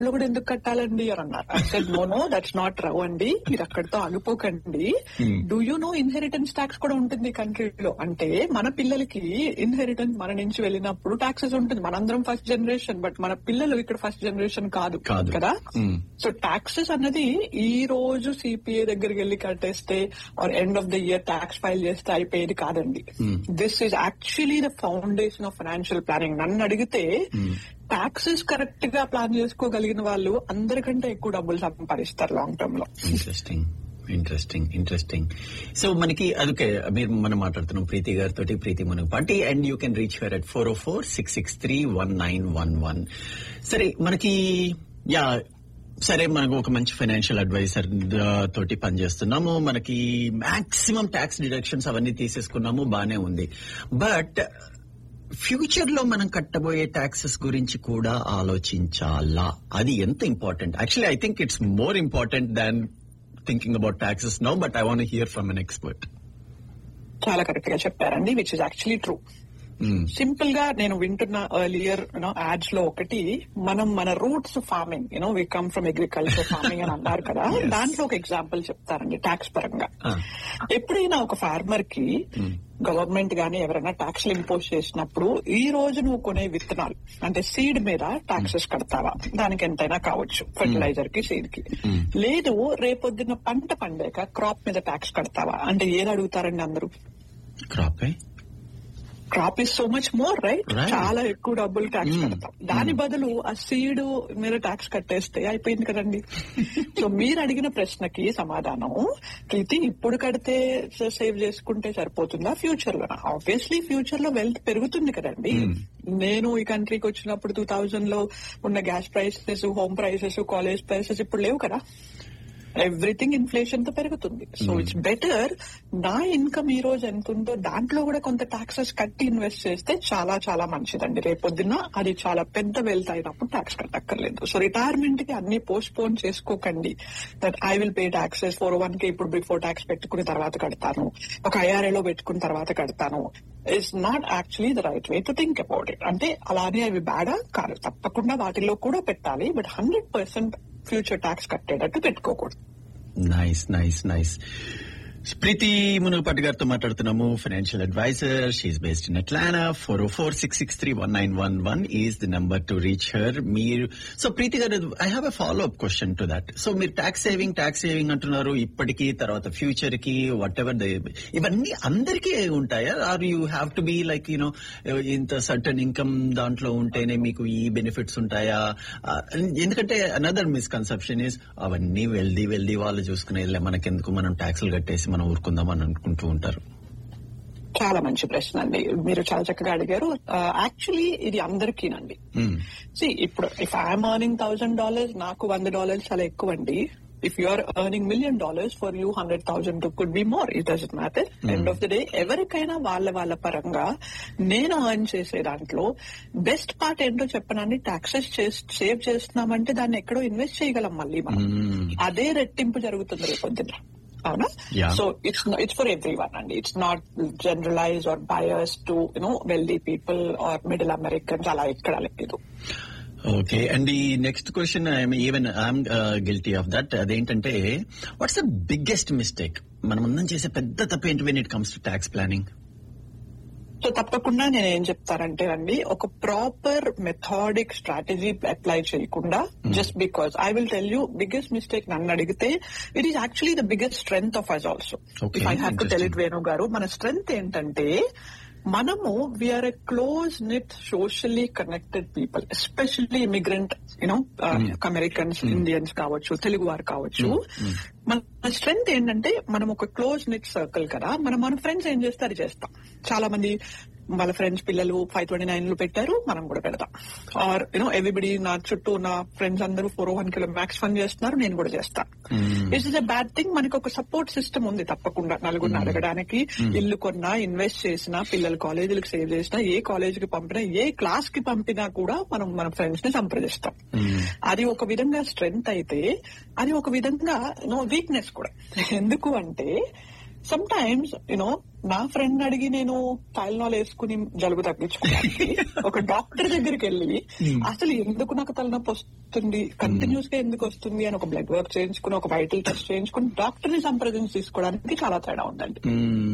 లో కూడా ఎందుకు కట్టాలండి అని అన్నారు I said no no that's not రవ్ అండి మీరు అక్కడితో ఆగిపోకండి do you know inheritance tax కూడా ఉంటుంది కంట్రీలో అంటే మన పిల్లలకి ఇన్హెరిటెన్స్ మన నుంచి వెళ్ళినప్పుడు ట్యాక్సెస్ ఉంటుంది మనందరం ఫస్ట్ జనరేషన్ బట్ మన పిల్లలు ఇక్కడ ఫస్ట్ జనరేషన్ కాదు కాదు. కదా Hmm. సో ట్యాక్సెస్ అన్నది ఈ రోజు సిపిఏ దగ్గరికి వెళ్ళి కట్టేస్తే or end of the year tax file చేస్తే అయిపోయేది కాదండి this is actually the foundation of financial planning నన్ను అడిగితే ట్యాక్సెస్ కరెక్ట్ గా ప్లాన్ చేసుకోగలిగిన వాళ్ళు అందరికంటే ఎక్కువ డబ్బులు సంపాదిస్తారు లాంగ్ టర్మ్ లో ఇంట్రెస్టింగ్ ఇంట్రెస్టింగ్ ఇంట్రెస్టింగ్ సో మనకి అదొకే మీరు మనం మాట్లాడుతున్నాం ప్రీతి గారితో Preethi Munagapati and you can reach her at four oh four six six three one nine one one సరే మనకి యా సరే మనకు ఒక మంచి ఫైనాన్షియల్ అడ్వైజర్ తోటి పనిచేస్తున్నాము మనకి మాక్సిమం ట్యాక్స్ డిడక్షన్స్ అవన్నీ తీసేసుకున్నాము బానే ఉంది బట్ ఫ్యూచర్ లో మనం కట్టబోయే ట్యాక్సెస్ గురించి కూడా ఆలోచించాలా అది ఎంత important actually I think it's more important than thinking about taxes now but I want hear from an expert చాలా కరెక్ట్ గా చెప్పారండి which is actually true simple గా నేను వింటున్న ఎర్లియర్ యూనో యాడ్స్ లో ఒకటి మనం మన roots farming you know we come from agriculture farming అని అన్నారు కదా దాంట్లో ఒక ఎగ్జాంపుల్ చెప్తారండి ట్యాక్స్ పరంగా Ah. ఎప్పుడైనా ఒక ఫార్మర్ కి గవర్నమెంట్ గానీ ఎవరైనా ట్యాక్స్లు ఇంపోజ్ చేసినప్పుడు ఈ రోజు నువ్వు కొనే విత్తనాలు అంటే సీడ్ మీద ట్యాక్సెస్ కడతావా దానికి ఎంతైనా కావచ్చు ఫర్టిలైజర్ కి సీడ్ కి లేదు రేపొద్దున పంట పండాక క్రాప్ మీద ట్యాక్స్ కడతావా అంటే ఏది అడుగుతారండి అందరూ crop crop is so much more right Right. చాలా ఎక్కువ డబ్బులు ట్యాక్స్ Mm. కడతాం దాని బదులు ఆ సీడ్ మీద ట్యాక్స్ కట్టేస్తే అయిపోయింది కదండి సో మీరు అడిగిన ప్రశ్నకి సమాధానం ప్రీతి ఇప్పుడు కడితే సేవ్ చేసుకుంటే సరిపోతుందా ఫ్యూచర్ లో ఆబ్వియస్లీ ఫ్యూచర్ లో వెల్త్ పెరుగుతుంది కదండి నేను ఈ కంట్రీకి వచ్చినప్పుడు టూ థౌజండ్ లో ఉన్న gas prices home prices college prices ఇప్పుడు లేవు కదా ఎవ్రీథింగ్ ఇన్ఫ్లేషన్ తో పెరుగుతుంది సో ఇట్స్ బెటర్ నా ఇన్కమ్ ఈ రోజు ఎంత ఉందో దాంట్లో కూడా కొంత టాక్సెస్ కట్టి ఇన్వెస్ట్ చేస్తే చాలా చాలా మంచిదండి రేపొద్దున అది చాలా పెద్ద వెల్త్ అయినప్పుడు ట్యాక్స్ కట్టక్కర్లేదు సో రిటైర్మెంట్ కి అన్ని పోస్ట్ పోన్ చేసుకోకండి that I will pay taxes four one కి ఇప్పుడు బిఫోర్ ట్యాక్స్ పెట్టుకున్న తర్వాత కడతాను ఒక ఐఆర్ఏ లో పెట్టుకున్న తర్వాత కడతాను it's not actually the right way to think about it అంటే అలానే అవి బ్యాడా కాదు తప్పకుండా వాటిలో కూడా పెట్టాలి but hundred percent future tax కట్టేటట్టు పెట్టుకోకూడదు nice nice nice Preethi Munugapati గారితో మాట్లాడుతున్నాము financial advisor she based in Atlanta four oh four six six three one nine one one is the number to reach her మీరు సో ప్రీతి గారు I have a follow up question to that so మీరు tax saving tax saving అంటున్నారు ఇప్పటికి తర్వాత future కి what ever the ఇవన్నీ అందరికీ ఉంటాయా are you have to be like you know ఇంత సర్టన్ ఇన్కమ్ దాంట్లో ఉంటేనే మీకు ఈ బెనిఫిట్స్ ఉంటాయా ఆ, ఎందుకంటే అనదర్ మిస్కన్సెప్షన్ ఇస్ అవన్నీ వెల్దీ వెల్దీ వాళ్ళు చూసుకునేదిలే మనకెందుకు మనం ట్యాక్సులు కట్టేసి మనం ఊరుకుందాం అని అనుకుంటూ ఉంటారు చాలా మంచి ప్రశ్న అండి మీరు చాలా చక్కగా అడిగారు యాక్చువల్లీ ఇది అందరికీనండి Hmm. సి ఇప్పుడు if I'm earning thousand dollars నాకు వంద డాలర్స్ చాలా ఎక్కువ అండి if you are earning million dollars for you hundred thousand could be more it does matter end of the day ఎవరికైనా వాళ్ళ వాళ్ళ పరంగా నేను ఎర్న్ చేసే దాంట్లో బెస్ట్ పార్ట్ ఏంటో చెప్పనండి టాక్సెస్ సేవ్ చేస్తున్నామంటే దాన్ని ఎక్కడో ఇన్వెస్ట్ చేయగలం మళ్ళీ మనం Hmm. అదే రెట్టింపు జరుగుతుంది రేపొద్దున అవునా Yeah. So it's it's for everyone అండి it's not generalize or buyers to you know wealthy people or middle Americans అలా ఎక్కడ లేదు ఓకే అండ్ ఈ next question I'm even I'm guilty of that అదేంటంటే వాట్స్ ద బిగ్గెస్ట్ మిస్టేక్ మనం అందరం చేసే పెద్ద తప్పు ఏంటి when it comes to tax planning so తప్పకుండా నేను ఏం చెప్తానంటే అండి ఒక ప్రాపర్ మెథాడిక్ స్ట్రాటజీ అప్లై చేయకుండా just because I will tell you biggest mistake నన్ను అడిగితే it is actually the biggest strength of us also Okay, if I have to tell it interesting. Venu గారు మన స్ట్రెంగ్త్ ఏంటంటే మనము we're a close knit socially connected people especially immigrant you know Americans Indians కావచ్చు తెలుగు వారు కావచ్చు మన స్ట్రెంగ్త్ ఏంటంటే మనం ఒక క్లోజ్ నిట్ సర్కిల్ కదా మనం మన ఫ్రెండ్స్ ఏం చేస్తే అది చేస్తాం చాలా మంది వాళ్ళ ఫ్రెండ్స్ పిల్లలు ఫైవ్ ట్వంటీ నైన్ లో పెట్టారు మనం కూడా పెడతాం ఆర్ యూనో ఎవ్రీబడి నా చుట్టూ నా ఫ్రెండ్స్ అందరూ four one kilo max fund చేస్తున్నారు నేను కూడా చేస్తాను it's is a bad thing మనకి ఒక సపోర్ట్ సిస్టమ్ ఉంది తప్పకుండా నలుగురిని అడగడానికి ఇల్లు కొన్నా ఇన్వెస్ట్ చేసినా పిల్లలు కాలేజీలకు సేవ్ చేసినా ఏ కాలేజీకి పంపినా ఏ క్లాస్ కి పంపినా కూడా మనం మన ఫ్రెండ్స్ ని సంప్రదిస్తాం అది ఒక విధంగా స్ట్రెంగ్త్ అయితే అది ఒక విధంగా నో వీక్నెస్ కూడా ఎందుకు అంటే సమ్ టైమ్స్ యునో నా ఫ్రెండ్ అడిగి నేను టైల్నాల్ వేసుకుని జలుబు తగ్గించుకోవడానికి ఒక డాక్టర్ దగ్గరికి వెళ్ళి అసలు ఎందుకు నాకు తలనొప్పి వస్తుంది కంటిన్యూస్ గా ఎందుకు వస్తుంది అని ఒక బ్లడ్ వర్క్ చేయించుకుని ఒక వైటల్ టెస్ట్ చేయించుకుని డాక్టర్ ని సంప్రదించి తీసుకోవడానికి చాలా తేడా ఉందండి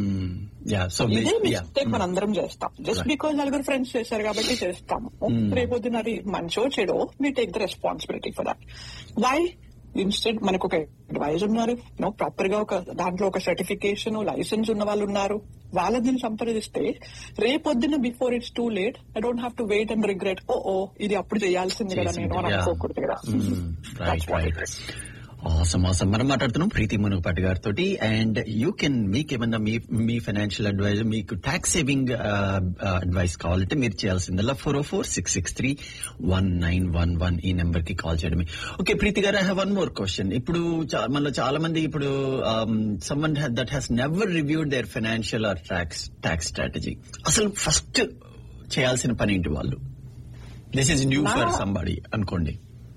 యా సో ఇదే మిస్టేక్ మనందరం చేస్తాం జస్ట్ బికాజ్ నలుగురు ఫ్రెండ్స్ చేశారు కాబట్టి చేస్తాము రేపొద్దున అది మంచో చెడో మీ take the responsibility for that why instant మనకు ఒక అడ్వైజ్ ఉన్నారు నో ప్రాపర్ గా ఒక దాంట్లో ఒక సర్టిఫికేషన్ లైసెన్స్ ఉన్న వాళ్ళు ఉన్నారు వాళ్ళని సంప్రదిస్తే రేపొద్దున before it's too late I don't have to wait and regret oh oh ఇది అప్పుడు చేయాల్సింది కదా నేను అని అనుకోకూడదు కదా రైట్ రైట్ ఆసమ్ ఆసమ్ మనం మాట్లాడుతున్నాం ప్రీతి మునుగపాటి గారితో అండ్ యూ కెన్ మీకేమన్నా మీ మీ ఫైనాన్షియల్ అడ్వైజ్ మీకు ట్యాక్స్ సేవింగ్ అడ్వైస్ కావాలంటే మీరు చేయాల్సిందల్లా ఫోర్ ఓ four six six three one nine one one ఈ నెంబర్ కి కాల్ చేయడమే ఓకే ప్రీతి గారు I have one more question ఇప్పుడు చా- మనలో చాలా మంది ఇప్పుడు someone that has never reviewed their financial or tax tax strategy అసలు ఫస్ట్ చేయాల్సిన పని ఏంటి వాళ్ళు దిస్ ఇస్ న్యూ ఫర్ నా- సంబడి అనుకోండి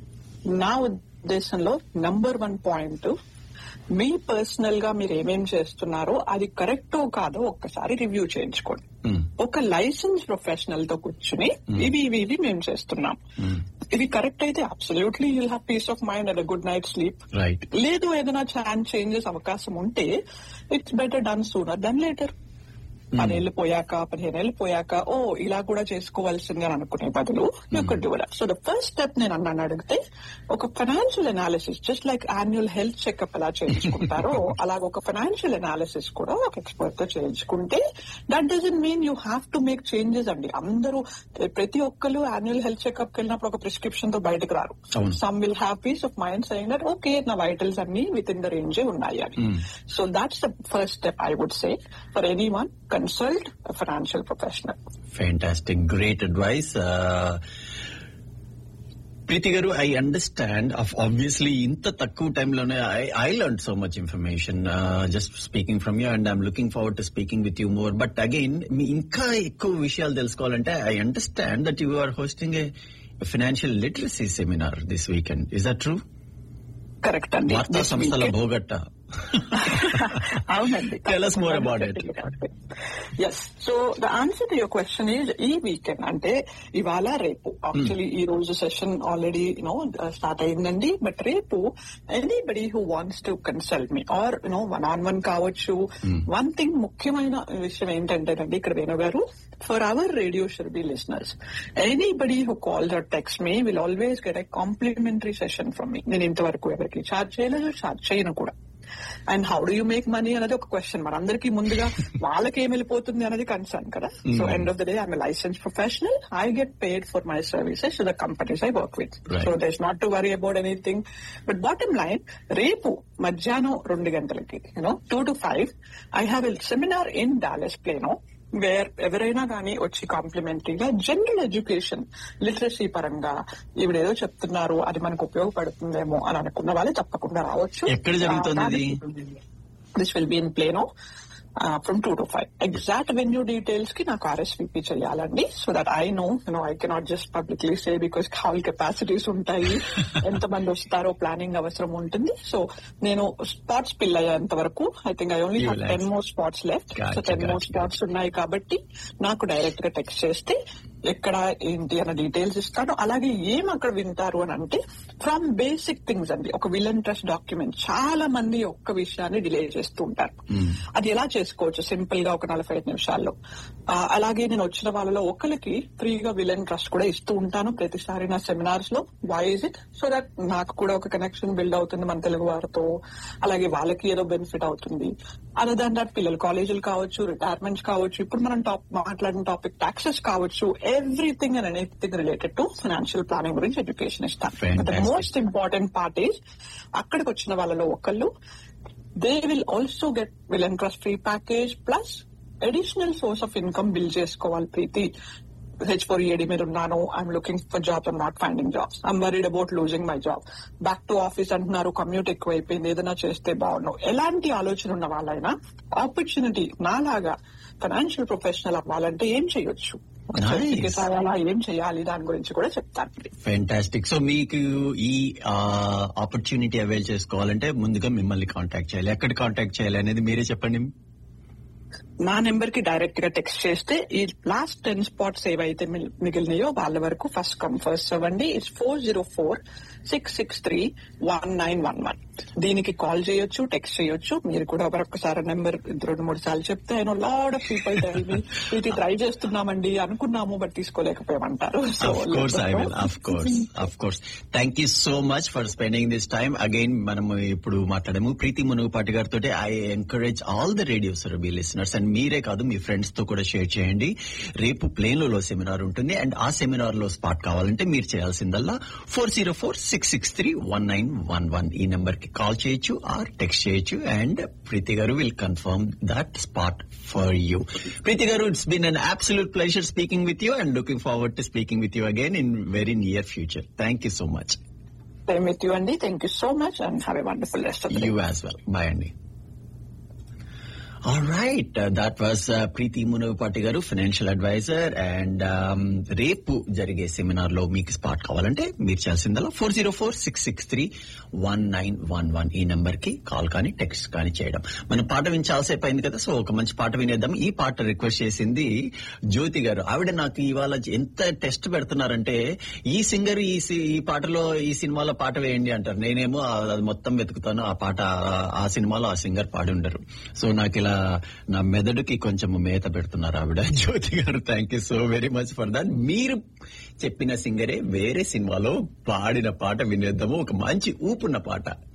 నా ఉద్దేశంలో నంబర్ వన్ పాయింట్ మీ పర్సనల్ గా మీరు ఏమేం చేస్తున్నారో అది కరెక్టో కాదో ఒక్కసారి రివ్యూ చేయించుకోండి Mm. ఒక లైసెన్స్ ప్రొఫెషనల్ తో కూర్చుని ఇవి ఇవి ఇవి మేము చేస్తున్నాం ఇవి కరెక్ట్ అయితే absolutely you'll have peace of mind and good night sleep right లేదు ఏదైనా ఛాన్స్ చేంజెస్ అవకాశం ఉంటే it's better done sooner then later పదేళ్ళు పోయాక పదిహేను ఏళ్ళు పోయాక ఓ ఇలా కూడా చేసుకోవాల్సింది అని అనుకునే బదులు యొక్క డూర సో ద ఫస్ట్ స్టెప్ నేను అన్నాను అడిగితే ఒక financial analysis just like annual health checkup ఎలా చేయించుకుంటారో అలాగ ఒక ఫైనాన్షియల్ అనాలిసిస్ కూడా ఒక ఎక్స్పర్ట్ తో చేయించుకుంటే that doesn't mean you have to make changes అండి అందరూ ప్రతి ఒక్కరు యాన్యువల్ హెల్త్ చెకప్ వెళ్ళినప్పుడు ఒక ప్రిస్క్రిప్షన్ తో బయటకు రారు అవును. Some will have peace of mind saying that okay నా వైటల్స్ అన్ని విత్ ఇన్ ద రేంజే ఉన్నాయి అని so that's the first step I would say for anyone consult financial professional fantastic great advice Preethi గారు ఐ అండర్స్టాండ్ ఆబ్వియస్లీ ఇంత తక్కువ టైంలోనే I learn so much information just speaking from you and I'm looking forward to speaking with you more but again మీ ఇంకా ఎక్కువ విషయాలు తెలుసుకోవాలంటే I understand that you are hosting a financial literacy seminar this weekend is that true correct అండి వార్తా This సంస్థల weekend- భోగట్ట అవునండి Tell us more about it. Yes so the answer to your question is ఈ weekend అంటే ఇవాళ రేపు actually ఈ రోజు సెషన్ ఆల్రెడీ యునో స్టార్ట్ అయిందండి బట్ రేపు anybody who wants to consult me or you know one on one కావచ్చు one thing ముఖ్యమైన విషయం ఏంటంటేనండి ఇక్కడ వేణు గారు for our radio should be listeners anybody who calls or text me will always get a complimentary session from me నేను ఇంతవరకు ఎవరికి charge చేయలేదు ఛార్జ్ చేయను కూడా and how do you make money అనేది ఒక క్వశ్చన్ మనందరికీ ముందుగా వాళ్ళకి ఏం వెళ్ళిపోతుంది అనేది కన్సర్న్ కదా so end of the day I'm license professional I get paid for my services the companies I work with Right. So does not to worry about anything but bottom line రేపు మధ్యాహ్నం రెండు గంటలకి you know two to five I have a seminar in Dallas Plano where ఎవరైనా కానీ వచ్చి కాంప్లిమెంటరీగా general education literacy పరంగా ఈవిడేదో చెప్తున్నారు అది మనకు ఉపయోగపడుతుందేమో అని అనుకున్న వాళ్ళు తప్పకుండా రావచ్చు ఎక్కడ జరుగుతుంది ఇది? This will be in Plano from two to five exact venue details కి నాకు ఆర్ఎస్విపి చేయాలండి so that I no no I cannot just publicly say because hall capacities ఉంటాయి ఎంత మంది వస్తారో ప్లానింగ్ అవసరం ఉంటుంది సో నేను స్పాట్స్ పిల్ అయ్యేంత వరకు I think I only You have will ten more spots left so Gotcha, ten more gotcha, spots ఉన్నాయి కాబట్టి నాకు డైరెక్ట్ గా టెక్స్ట్ చేస్తే ఎక్కడ ఏంటి అన్న డీటెయిల్స్ ఇస్తాను అలాగే ఏం అక్కడ వింటారు అని అంటే ఫ్రమ్ బేసిక్ థింగ్స్ అండి ఒక విలన్ ట్రస్ట్ డాక్యుమెంట్ చాలా మంది ఒక్క విషయాన్ని డిలే చేస్తూ ఉంటారు అది ఎలా చేసుకోవచ్చు సింపుల్ గా ఒక నలభై ఐదు నిమిషాల్లో ఆ, అలాగే నేను వచ్చిన వాళ్ళలో ఒకరికి ఫ్రీగా విలన్ ట్రస్ట్ కూడా ఇస్తూ ఉంటాను ప్రతిసారి నా సెమినార్స్ లో why is it so that నాకు కూడా ఒక కనెక్షన్ బిల్డ్ అవుతుంది మన తెలుగు వారితో అలాగే వాళ్ళకి ఏదో బెనిఫిట్ అవుతుంది అదర్ దాన్ దట్ పిల్లలు కాలేజీలు కావచ్చు రిటైర్మెంట్స్ కావచ్చు ఇప్పుడు మనం టాప్ మాట్లాడిన టాపిక్ టాక్సెస్ కావచ్చు everything and anything related to financial planning గురించి ఎడ్యుకేషన్ ఇస్తాను the Fantastic. Most important part is అక్కడికి వచ్చిన వాళ్ళలో ఒకళ్ళు they will also get will interest free package plus additional source of income build చేసుకోవాలి ప్రీతి హెచ్ ఫోర్ ఏడి మీద ఉన్నాను I'm looking for job I'm not finding jobs I'm worried about losing my job back to office అంటున్నారు commute ఎక్కువ అయిపోయింది ఏదైనా చేస్తే బాగున్నావు ఎలాంటి ఆలోచన ఉన్న వాళ్ళైనా ఆపర్చునిటీ నాలాగా ఫైనాన్షియల్ ప్రొఫెషనల్ అవ్వాలంటే ఏం చేయొచ్చు ఒక Nice. certificate రాయాలా ఏం చేయాలి దాని గురించి కూడా చెప్తాను ఫెంటాస్టిక్ సో మీకు ఈ ఆపర్చునిటీ అవైల్ చేసుకోవాలంటే ముందుగా మిమ్మల్ని కాంటాక్ట్ చేయాలి ఎక్కడ కాంటాక్ట్ చేయాలి అనేది మీరే చెప్పండి నా నెంబర్ కి డైరెక్ట్ గా టెక్స్ట్ చేస్తే ఈ లాస్ట్ టెన్ స్పాట్స్ ఏవైతే మిల్- మిగిలినాయో వాళ్ళ వరకు ఫస్ట్ కమ్ ఫస్ట్ అవ్వండి it's four zero four six six three one nine one one దీనికి కాల్ చేయొచ్చు టెక్స్ట్ చేయొచ్చు మీరు కూడా మరొకసారి నెంబర్ రెండు మూడు సార్లు చెప్తే ఆయన లాడ్ ఆఫ్ పీపుల్ ఇది ట్రై చేస్తున్నామండి అనుకున్నాము బట్ తీసుకోలేకపోయామంటారు so Of course, I will. Of course, of course. Thank you so much for spending this time. Again, మనం ఇప్పుడు మాట్లాడము ప్రీతి మునుగుపాటి గారితో I encourage all the radio Surabhi listeners and మీరే కాదు మీ ఫ్రెండ్స్ తో కూడా షేర్ చేయండి రేపు ప్లేన్ లో సెమినార్ ఉంటుంది అండ్ ఆ సెమినార్ లో స్పాట్ కావాలంటే మీరు చేయాల్సిందల్లా four zero four six six three one nine one one ఈ నెంబర్ కి కాల్ చేయొచ్చు ఆర్ టెక్స్ట్ చేయొచ్చు అండ్ ప్రీతి గారు will confirm that spot for you Preethi గారు it's been an absolute pleasure speaking with you and looking forward to speaking with you again in very near future thank you so much same with you అండి thank you so much and have a wonderful rest of you as well bye అండి all right that was Preethi Munagapati గారు financial advisor and రేపు జరిగే seminar లో మీకు spot కావాలంటే మీరు చేయాల్సిందల్లా four zero four six six three one nine one one ఈ నెంబర్ కి కాల్ కానీ టెక్స్ట్ కానీ చేయడం మన పాట వినిచాల్సేపు అయింది కదా సో ఒక మంచి పాట వినేద్దాం ఈ పాట రిక్వెస్ట్ చేసింది జ్యోతి గారు ఆవిడ నాకు ఇవాళ ఎంత టెస్ట్ పెడుతున్నారంటే ఈ సింగర్ ఈ సి- ఈ పాటలో ఈ సినిమాలో పాట వేయండి అంటారు నేనేమో ఆ- అది మొత్తం వెతుకుతాను ఆ పాట ఆ- ఆ సినిమాలో ఆ సింగర్ పాడి ఉండరు సో నాకు ఇలా నా మెదడుకి కొంచెం మేత పెడుతున్నారు ఆవిడ జ్యోతి గారు thank you so very much for that మీరు చెప్పిన సింగరే వేరే సినిమాలో పాడిన పాట వినేద్దాము ఒక మంచి ఊపున్న పాట